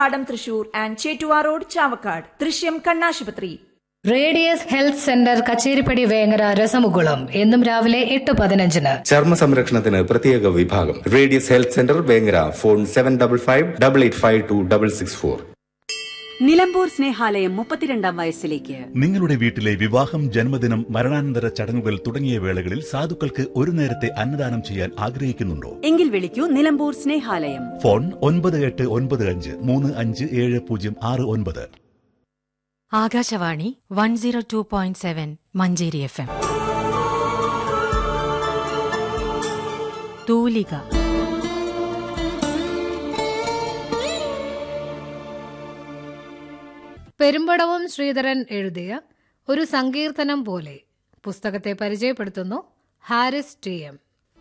പാടം Thrissur and Chettuva road Chavakkad Drishyam കണ്ണാശുപത്രി Radius health centre Kacheripadi Vengara രസമുകുളം എന്നും രാവിലെ എട്ട് പതിനഞ്ചിന് ചർമ്മ സംരക്ഷണത്തിന് പ്രത്യേക വിഭാഗം Radius health centre Vengara phone seven double five double eight five two double six four Nilambur Snehalayam മുപ്പത്തിരണ്ടാം വയസ്സിലേക്ക് നിങ്ങളുടെ വീട്ടിലെ വിവാഹം ജന്മദിനം മരണാനന്തര ചടങ്ങുകൾ തുടങ്ങിയ വേളകളിൽ സാധുക്കൾക്ക് ഒരു നേരത്തെ അന്നദാനം ചെയ്യാൻ ആഗ്രഹിക്കുന്നുണ്ടോ എങ്കിൽ വിളിക്കൂ നിലമ്പൂർ സ്നേഹാലയം ഫോൺ ഒൻപത് എട്ട് ഒൻപത് അഞ്ച് മൂന്ന് അഞ്ച് ഏഴ് പൂജ്യം ആറ് ഒൻപത് Akashvani one zero two point seven Manjeri F M Thoolika പെരുമ്പടവും ശ്രീധരൻ എഴുതിയ ഒരു സങ്കീർത്തനം പോലെ പുസ്തകത്തെ പരിചയപ്പെടുത്തുന്നു ഹാരിസ് ടി എം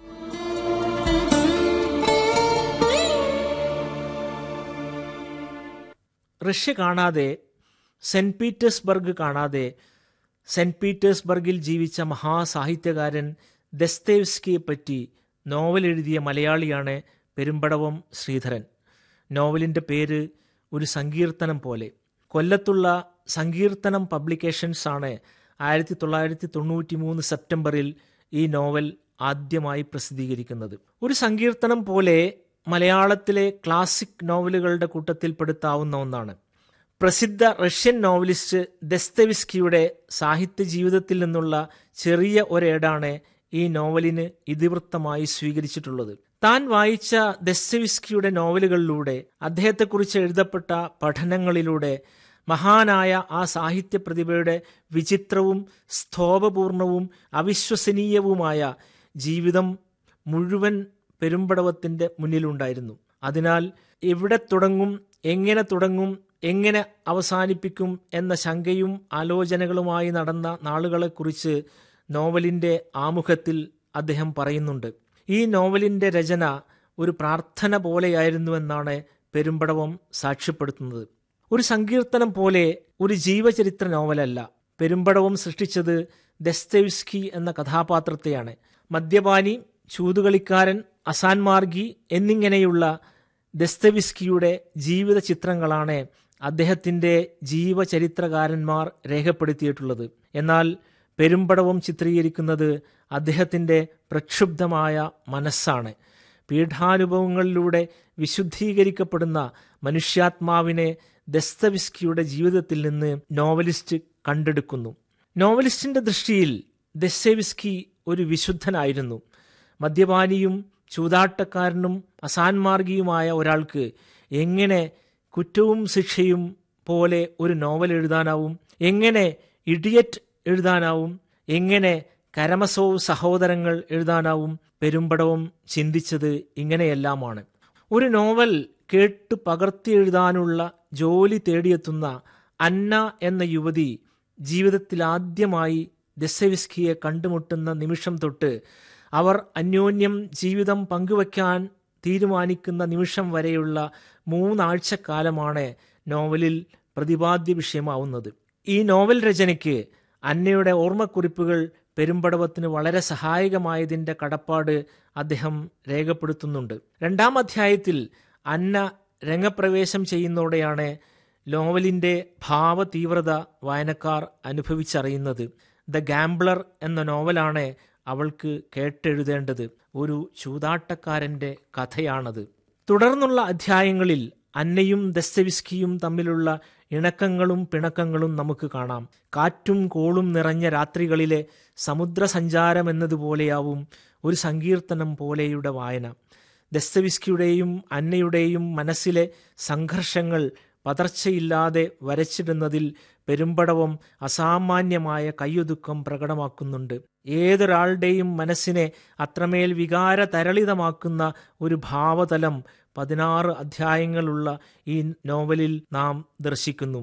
റഷ്യ കാണാതെ സെന്റ് പീറ്റേഴ്സ്ബർഗ് കാണാതെ സെന്റ് പീറ്റേഴ്സ്ബർഗിൽ ജീവിച്ച മഹാസാഹിത്യകാരൻ ദസ്തേവ്സ്കിയെ പറ്റി നോവൽ എഴുതിയ മലയാളിയാണ് പെരുമ്പടവം ശ്രീധരൻ നോവലിൻ്റെ പേര് ഒരു സങ്കീർത്തനം പോലെ കൊല്ലത്തുള്ള സങ്കീർത്തനം പബ്ലിക്കേഷൻസ് ആണ് ആയിരത്തി തൊള്ളായിരത്തി തൊണ്ണൂറ്റി മൂന്ന് സെപ്റ്റംബറിൽ ഈ നോവൽ ആദ്യമായി പ്രസിദ്ധീകരിക്കുന്നത് ഒരു സങ്കീർത്തനം പോലെ മലയാളത്തിലെ ക്ലാസിക് നോവലുകളുടെ കൂട്ടത്തിൽപ്പെടുത്താവുന്ന ഒന്നാണ് പ്രസിദ്ധ റഷ്യൻ നോവലിസ്റ്റ് ദസ്തവിസ്കിയുടെ സാഹിത്യ ജീവിതത്തിൽ നിന്നുള്ള ചെറിയ ഒരേടാണ് ഈ നോവലിന് ഇതിവൃത്തമായി സ്വീകരിച്ചിട്ടുള്ളത് താൻ വായിച്ച ദസ്തവിസ്കിയുടെ നോവലുകളിലൂടെ അദ്ദേഹത്തെക്കുറിച്ച് എഴുതപ്പെട്ട പഠനങ്ങളിലൂടെ മഹാനായ ആ സാഹിത്യ പ്രതിഭയുടെ വിചിത്രവും സ്തോപപൂർണവും അവിശ്വസനീയവുമായ ജീവിതം മുഴുവൻ പെരുമ്പടവത്തിന്റെ മുന്നിലുണ്ടായിരുന്നു അതിനാൽ എവിടെ തുടങ്ങും എങ്ങനെ തുടങ്ങും എങ്ങനെ അവസാനിപ്പിക്കും എന്ന ശങ്കയും ആലോചനകളുമായി നടന്ന നാളുകളെക്കുറിച്ച് നോവലിന്റെ ആമുഖത്തിൽ അദ്ദേഹം പറയുന്നുണ്ട് ഈ നോവലിന്റെ രചന ഒരു പ്രാർത്ഥന പോലെയായിരുന്നുവെന്നാണ് പെരുമ്പടവം സാക്ഷ്യപ്പെടുത്തുന്നത് ഒരു സങ്കീർത്തനം പോലെ ഒരു ജീവചരിത്ര നോവലല്ല പെരുമ്പടവം സൃഷ്ടിച്ചത് ദസ്തവിസ്കി എന്ന കഥാപാത്രത്തെയാണ് മദ്യപാനി ചൂതുകളിക്കാരൻ അസാൻമാർഗി എന്നിങ്ങനെയുള്ള ദസ്തവിസ്കിയുടെ ജീവിത ചിത്രങ്ങളാണ് അദ്ദേഹത്തിൻ്റെ ജീവചരിത്രകാരന്മാർ രേഖപ്പെടുത്തിയിട്ടുള്ളത് എന്നാൽ പെരുമ്പടവം ചിത്രീകരിക്കുന്നത് അദ്ദേഹത്തിൻ്റെ പ്രക്ഷുബ്ധമായ മനസ്സാണ് പീഠാനുഭവങ്ങളിലൂടെ വിശുദ്ധീകരിക്കപ്പെടുന്ന മനുഷ്യാത്മാവിനെ ദസ്തവിസ്കിയുടെ ജീവിതത്തിൽ നിന്ന് നോവലിസ്റ്റ് കണ്ടെടുക്കുന്നു നോവലിസ്റ്റിന്റെ ദൃഷ്ടിയിൽ ദസ്തവിസ്കി ഒരു വിശുദ്ധനായിരുന്നു മദ്യപാനിയും ചൂതാട്ടക്കാരനും അസാൻമാർഗിയുമായ ഒരാൾക്ക് എങ്ങനെ കുറ്റവും ശിക്ഷയും പോലെ ഒരു നോവൽ എഴുതാനാവും എങ്ങനെ ഇഡിയറ്റ് എഴുതാനാവും എങ്ങനെ കരമസോവ് സഹോദരങ്ങൾ എഴുതാനാവും പെരുമ്പടവും ചിന്തിച്ചത് ഇങ്ങനെയെല്ലാമാണ് ഒരു നോവൽ കേട്ട് പകർത്തി എഴുതാനുള്ള ജോലി തേടിയെത്തുന്ന അന്ന എന്ന യുവതി ജീവിതത്തിൽ ആദ്യമായി ദസ്സവിസ്കിയെ കണ്ടുമുട്ടുന്ന നിമിഷം തൊട്ട് അവർ അന്യോന്യം ജീവിതം പങ്കുവയ്ക്കാൻ തീരുമാനിക്കുന്ന നിമിഷം വരെയുള്ള മൂന്നാഴ്ചക്കാലമാണ് നോവലിൽ പ്രതിപാദ്യ വിഷയമാവുന്നത് ഈ നോവൽ രചനയ്ക്ക് അന്നയുടെ ഓർമ്മക്കുറിപ്പുകൾ പെരുമ്പടവത്തിന് വളരെ സഹായകമായതിൻ്റെ കടപ്പാട് അദ്ദേഹം രേഖപ്പെടുത്തുന്നുണ്ട് രണ്ടാം അധ്യായത്തിൽ അന്ന രംഗപ്രവേശം ചെയ്യുന്നതോടെയാണ് നോവലിൻ്റെ ഭാവതീവ്രത വായനക്കാർ അനുഭവിച്ചറിയുന്നത് ദ ഗാംബ്ലർ എന്ന നോവലാണ് അവൾക്ക് കേട്ടെഴുതേണ്ടത് ഒരു ചൂതാട്ടക്കാരൻ്റെ കഥയാണത് തുടർന്നുള്ള അധ്യായങ്ങളിൽ അന്നയും ദസ്തവിസ്കിയും തമ്മിലുള്ള ഇണക്കങ്ങളും പിണക്കങ്ങളും നമുക്ക് കാണാം കാറ്റും കോളും നിറഞ്ഞ രാത്രികളിലെ സമുദ്രസഞ്ചാരം എന്നതുപോലെയാവും ഒരു സങ്കീർത്തനം പോലെയുടെ വായന ദസ്തവിസ്കിയുടെയും അന്നയുടെയും മനസ്സിലെ സംഘർഷങ്ങൾ പതർച്ചയില്ലാതെ വരച്ചിടുന്നതിൽ പെരുമ്പടവം അസാമാന്യമായ കയ്യൊതുക്കം പ്രകടമാക്കുന്നുണ്ട് ഏതൊരാളുടെയും മനസ്സിനെ അത്രമേൽ വികാര തരളിതമാക്കുന്ന ഒരു ഭാവതലം പതിനാറ് അധ്യായങ്ങളുള്ള ഈ നോവലിൽ നാം ദർശിക്കുന്നു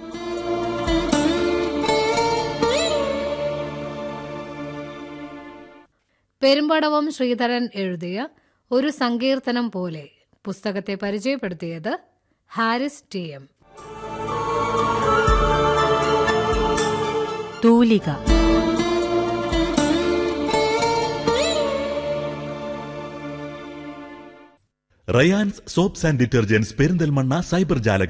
പെരുമ്പടവം ശ്രീധരൻ എഴുതിയ ഒരു സങ്കീർത്തനം പോലെ പുസ്തകത്തെ പരിചയപ്പെടുത്തിയത് Haris T M Thoolika Rayans soaps and detergents Perinthalmanna cyber ജാലകം